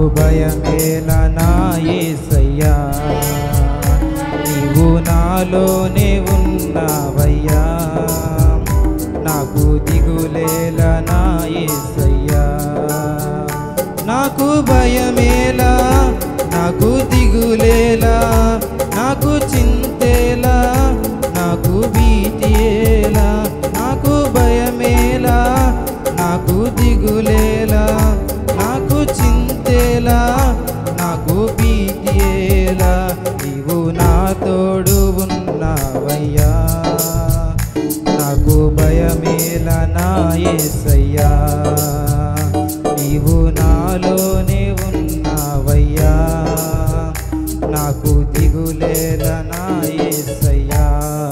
భయమేల నా యేసయ్యా నీవు నాలోనే ఉన్నావయ్యా నాకు దిగులేల నా యేసయ్యా నాకు భయమేలా నాకు దిగులేలా నాకు చింతేలా నాకు భీతియేలా నాకు భయమేలా నాకు దిగులేలా నాకు చింతేలా నాకు భీతియేలా నీవు నా తోడు ఉన్నావయ్యా నాకు భయమేలా నా యేసయ్యా నీవు నాలోనే ఉన్నావయ్యా నాకు దిగులేలా నా యేసయ్యా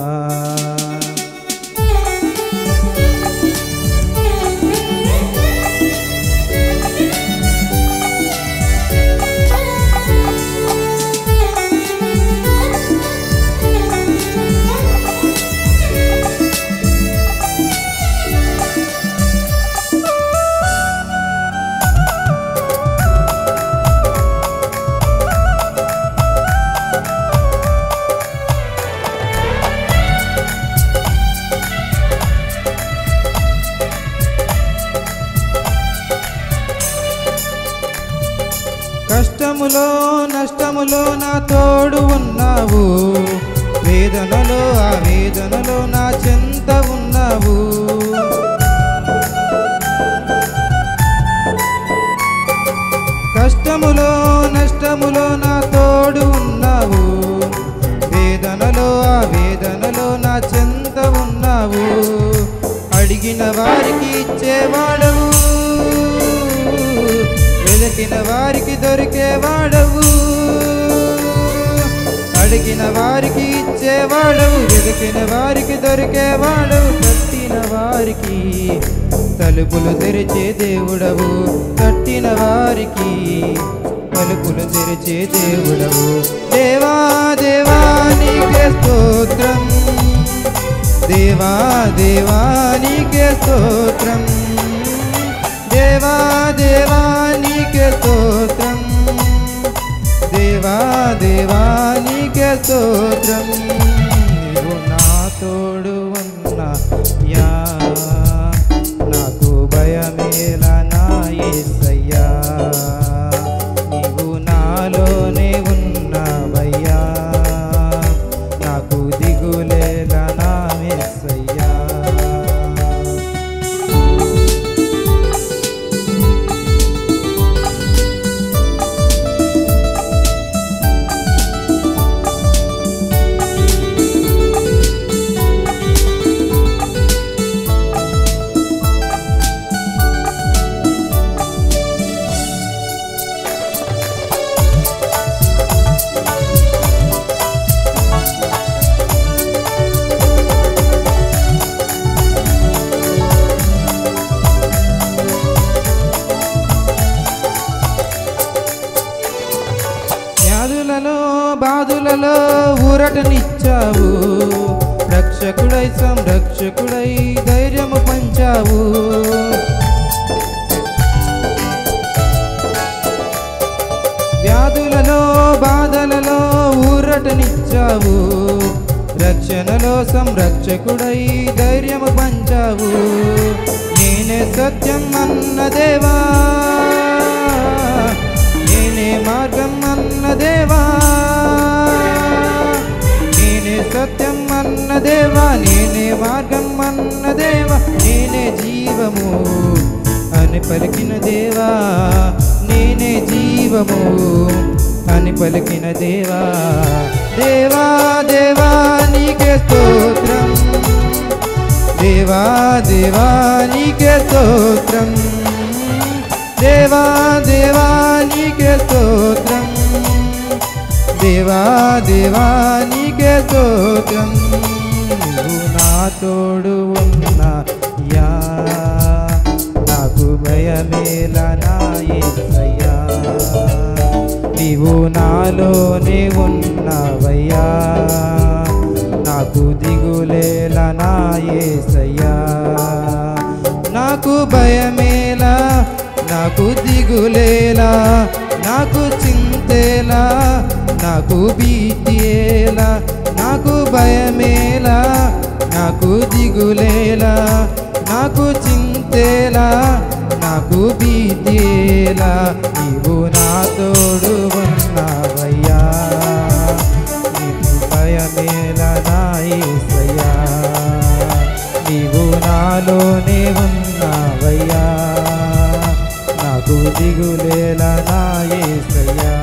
కష్టములో నష్టములో నా తోడు ఉన్నావు వేదనలో ఆ వేదనలో నా చెంత ఉన్నావు కష్టములో నష్టములో నా తోడు ఉన్నావు వేదనలో ఆ వేదనలో నా చెంత ఉన్నావు అడిగిన వారికి ఇచ్చేవాడవు వెలికిన వారికి దొరికేవాడవు అడిగిన వారికి ఇచ్చేవాడవు వెతికిన వారికి దొరికేవాడవు కట్టిన వారికి తలుపులు తెరిచే దేవుడవు కట్టిన వారికి తలుపులు తెరిచే దేవుడవు దేవా దేవా నీకే స్తోత్రం దేవా దేవా నీకే స్తోత్రం దేవా దేవా నీకే స్తోత్రం దేవా దేవా నీకే స్తోత్రం నీవు నా తోడు ఉన్నా యా నాకు భయమేల నా యేసయ్యా నీవు నాలోనే ఉన్నావయ్యా నాకు దిగులేల నా యేసయ్యా వ్యాధులలో బాధులలో ఊరటనిచ్చావు రక్షకుడై సంరక్షకుడై ధైర్యము పంచావు వ్యాధులలో బాధలలో ఊరటనిచ్చావు రక్షణలో సంరక్షకుడై ధైర్యము పంచావు నేనే సత్యం అన్న దేవా నేనే మార్గం అన్న దేవా నేనే సత్యం అన్న దేవా నేనే మార్గం అన్న దేవా నేనే జీవము అని పలికిన దేవా నేనే జీవము అని పలికిన దేవా దేవా దేవా నీకే స్తోత్రం దేవా దేవా నీకే స్తోత్రం దేవా దేవా నీకే స్తోత్రం దేవా దేవా నీకే స్తోత్రం నువ్వు నా తోడు ఉన్నా యా నాకు భయమేల నా యేసయ్యా నీవు నాలోనే ఉన్నావయ్యా నాకు దిగులేల నా యేసయ్యా నాకు భయమేలా నాకు దిగులేలా నాకు చింతేలా నాకు భీతియేలా నాకు భయమేలా నాకు దిగులేలా నాకు చింతేలా నాకు భీతియేలా నీవు నా తోడు ఉన్నావయ్యా నీకు భయమేలా నా యేసయ్యా నీవు నాలోనే ఉన్నావయ్యా నాకు దిగులేలా నా యేసయ్యా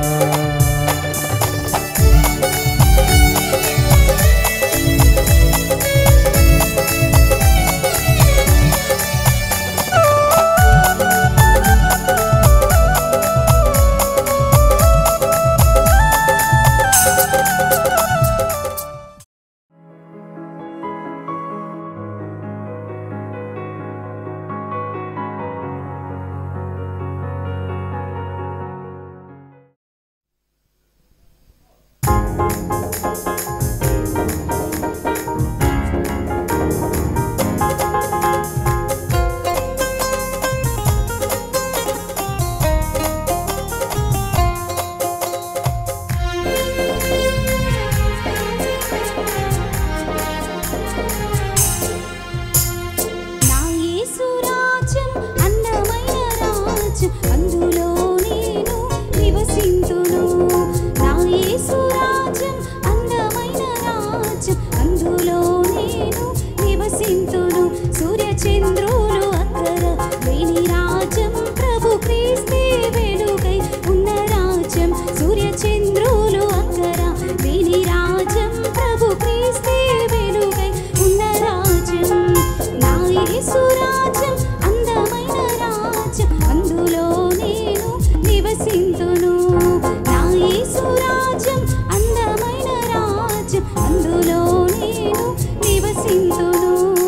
నా యేసు రాజ్యం అందమైన రాజ్యం అందులో నేను నివసింతును నా యేసు రాజ్యం అందమైన రాజ్యం అందులో నేను నివసింతును సూర్య చంద్రులు అక్కర లేని రాజ్యం ప్రభు క్రీస్తే వెలుగై ఉన్న రాజ్యం సూర్య చంద్రులు అక్కర లేని రాజ్యం ప్రభు క్రీస్తే వెలుగై ఉన్న రాజ్యం నా యేసు రాజ్యం అందమైన రాజ్యం అందులో నేను నివసింతును నా యేసు రాజ్యం అందమైన రాజ్యం అందులో నేను నివసింతును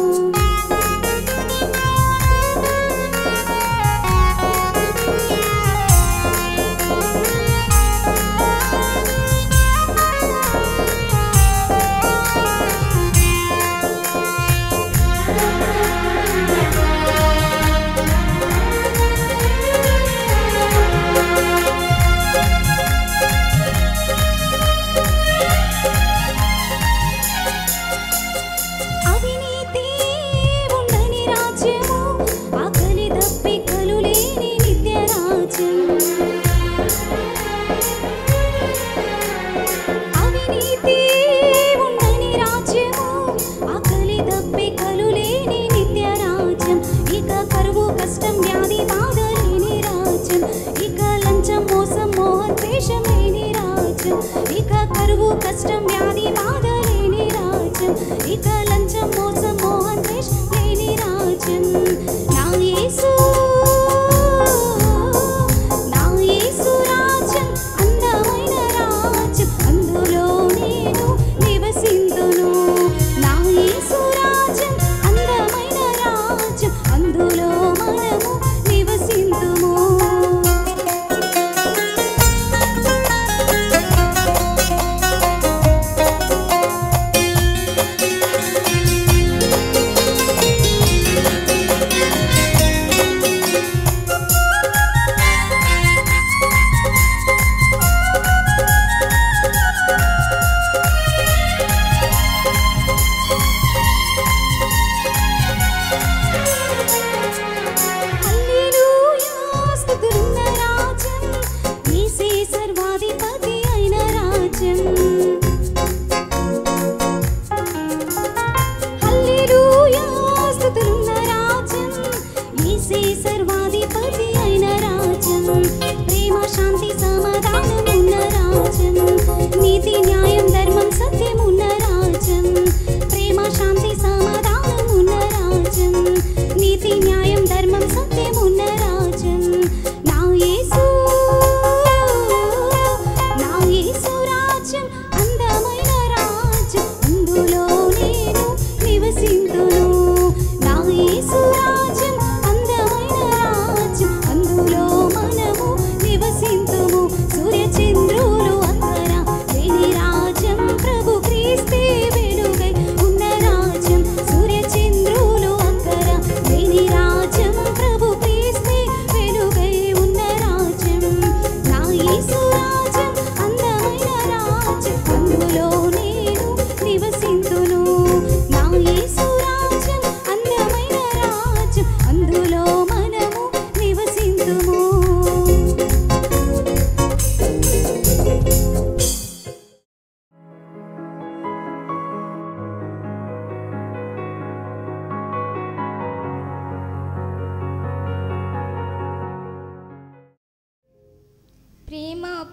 అవినీతి ఉండని రాజ్యము ఆకలి దప్పికలు లేని నిత్య రాజ్యం అవినీతి ఉండని రాజ్యము ఆకలి దప్పికలు లేని నిత్య రాజ్యం ఇక కరువు కష్టం వ్యాధి బాధ లేని రాజ్యం ఇక లంచం మోసం మోహం ద్వేషం లేని రాజ్యం ఇక కరువు కష్టం వ్యాధి బాధ లేని రాజ్యం ఇక లంచం మోసం మోహం ద్వేషం లేని రాజ్యం నా యేసు నా యేసు రాజ్యం అందమైన రాజ్యం అందులో నేను నివసింతును నా యేసు రాజ్యం అందమైన రాజ్యం అందులో మనము నివసింతుము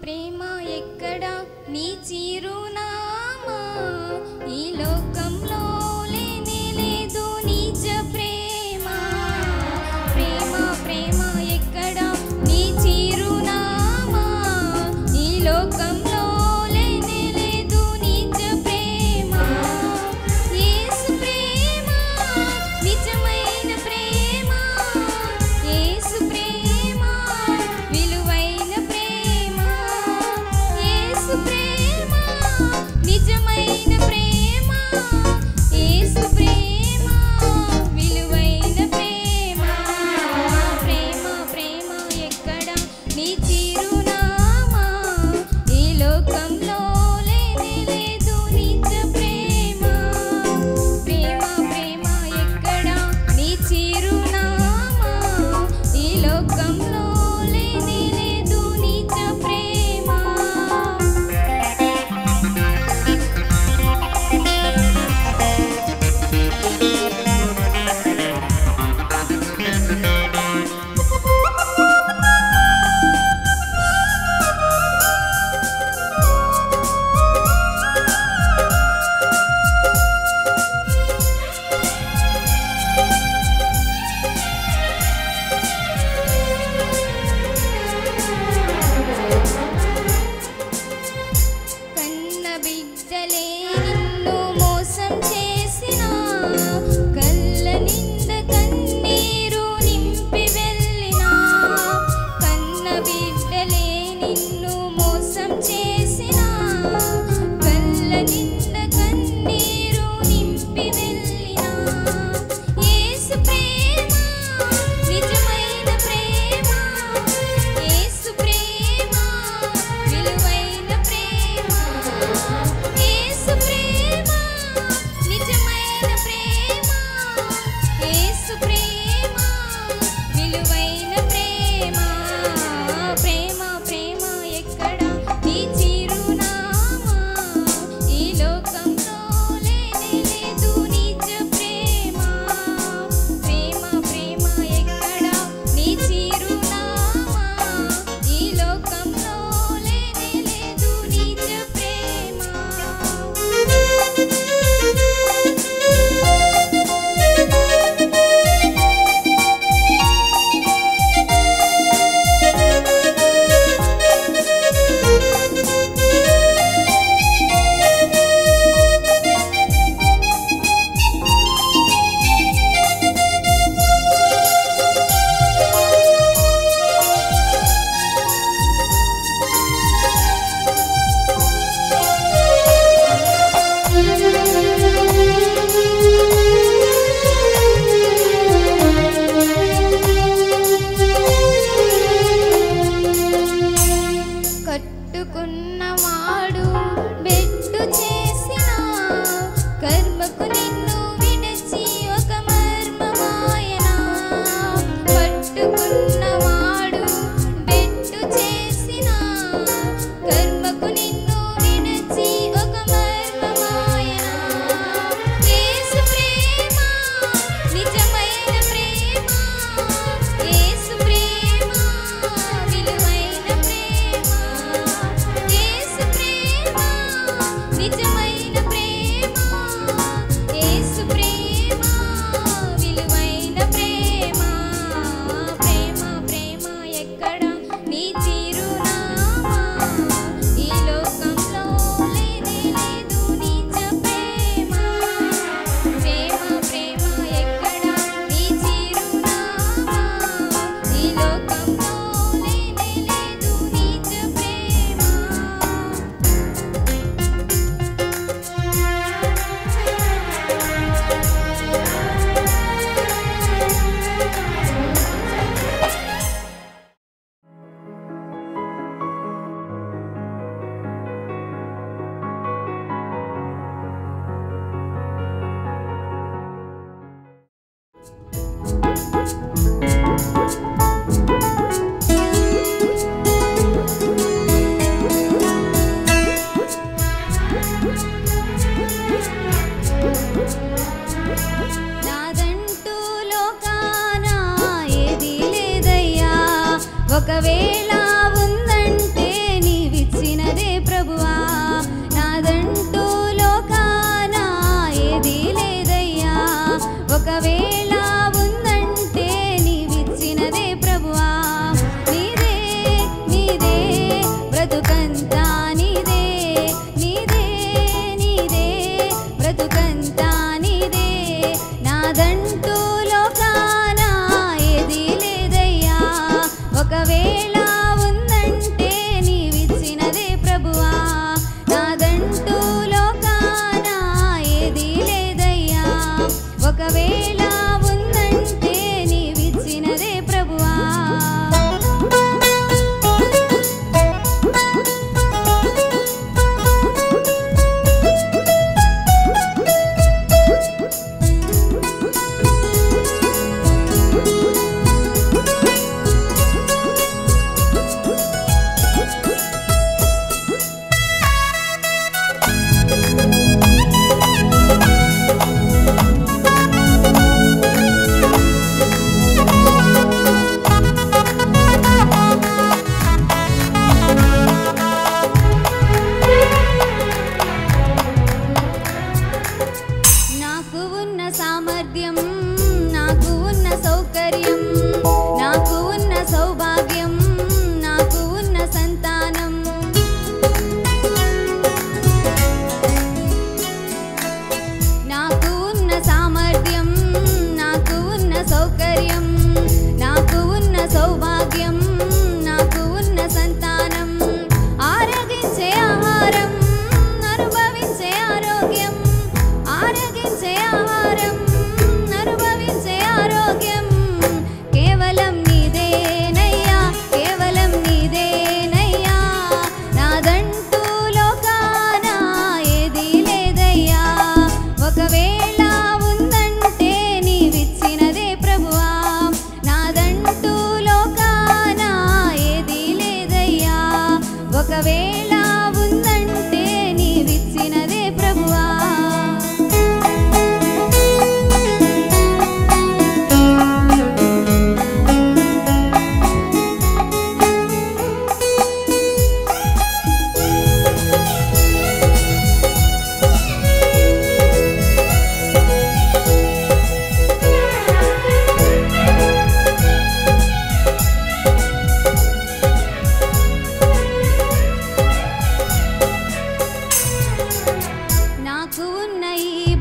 ప్రేమ ఎక్కడ నీ చిరునామా ఈ లోకంలో లేనే లేదు నిజ ప్రేమ ప్రేమ ప్రేమ ఎక్కడ నీ చిరునామా ఈ లోకంలో లేనే లేదు నిజ ప్రేమ యేసు ప్రేమ నిజమైన ప్రేమ యేసు ప్రేమ విలువైన ప్రేమ యేసు ప్రేమ నిజమైన ప్రేమ యేసు ప్రేమ విలువైన ప్రేమ ప్రేమ ప్రేమ ఎక్కడ నీ చిరునామా ఈ లోకంలో లేనే లేదు నిజ ప్రేమ ప్రేమ ప్రేమ ఎక్కడ నీ చిరునామా ఈ లోకంలో లేనే లేదు నిజ ప్రేమ కన్న బిడ్డలే నిన్ను మోసం చేసిన కళ్ళ నింద కన్నీరు నింపి వెళ్ళిన కన్న బిడ్డలే నిన్ను మోసం చేసిన కళ్ళ నింద కన్నీరు నింపి వెళ్ళిన యేసు ప్రేమ నిజమైన ప్రేమ యేసు ప్రేమ విలువైన ప్రేమ యేసు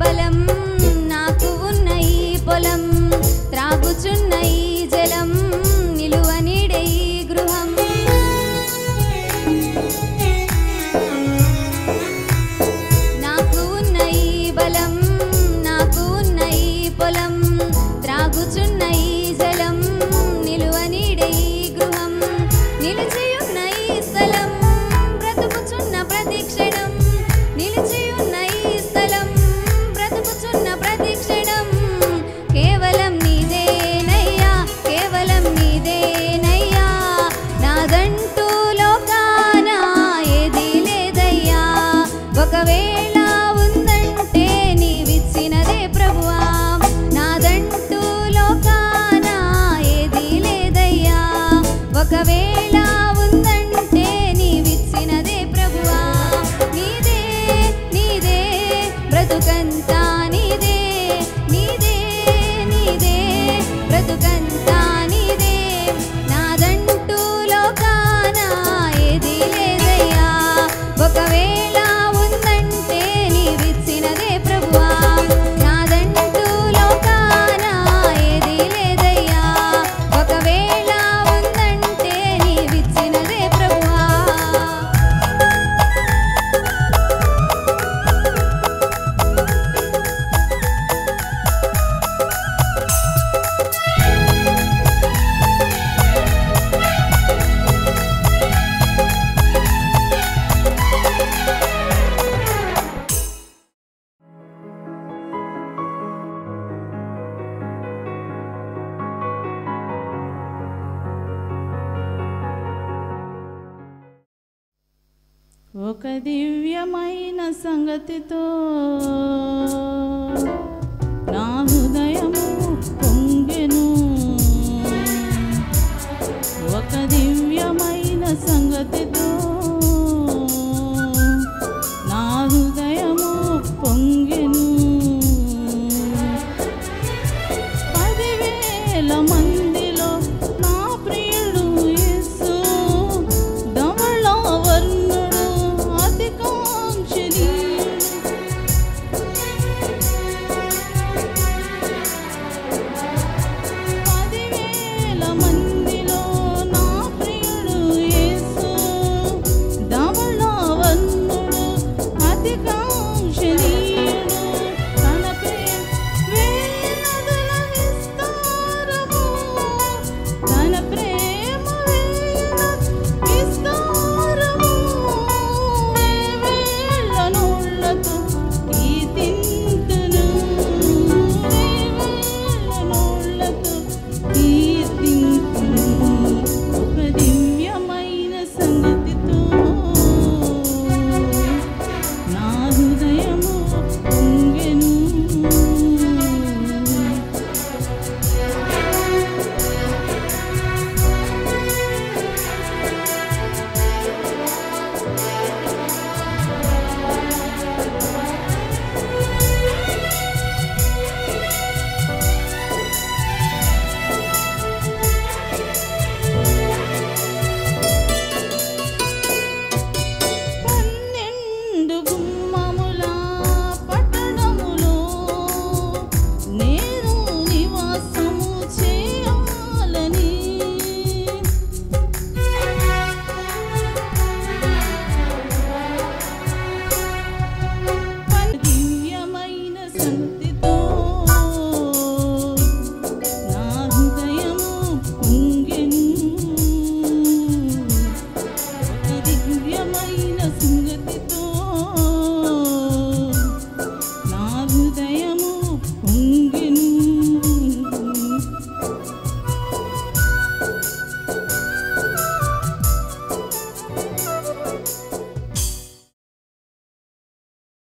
కేవలం నాకు ఉన్న ఈ పొలం త్రాగుచున్న ఈ జలం నిలువ నీడే ఈ గృహం నాకు ఉన్న ఈ బలం నాకు ఉన్న ఈ పొలం త్రాగుచున్న ఈ జలం నిలువ నీడే ఈ గృహం నిలిచియున్న ఈ స్థలం బ్రతుకుచున్న ప్రతి క్షణం నిలిచియున్న ఈ స్థలం బ్రతుకుచున్న ప్రతి క్షణం కేవలం నీదేనయ్యా కేవలం నీదేనయ్యా నాదంటూ లోకాన ఏదీ లేదయ్యా ఒకవేళ ఉందంటే నీవిచ్చినదే ప్రభువా నాదంటూ లోకాన ఏదీ లేదయ్యా ఒకవేళ ఉందంటే నీవిచ్చినదే ప్రభువా నీదే నీదే బ్రతుకంతా నీదే నీదే నీదే బ్రతుకంతా నీదే నాదంటూ లోకాన ఏదీ లేదయ్యా ఒకవేళ ఉందంటే నీవిచ్చినదే ప్రభువా నాదంటూ లోకాన ఏదీ లేదయ్యా ఒకవేళ ఉందంటే నీవిచ్చినదే ప్రభువా ఒక దివ్యమైన సంగతితో నా హృదయము పొంగెను ఒక దివ్యమైన సంగతితో నా హృదయము పొంగెను పదివేల మందిలో నా ప్రియుడు యేసు ధవళవర్ణుడు అతికాంక్షణీయుడు పదివేల మందిలో నా ప్రియుడు యేసు ధవళవర్ణుడు అతికాంక్షణీయుడు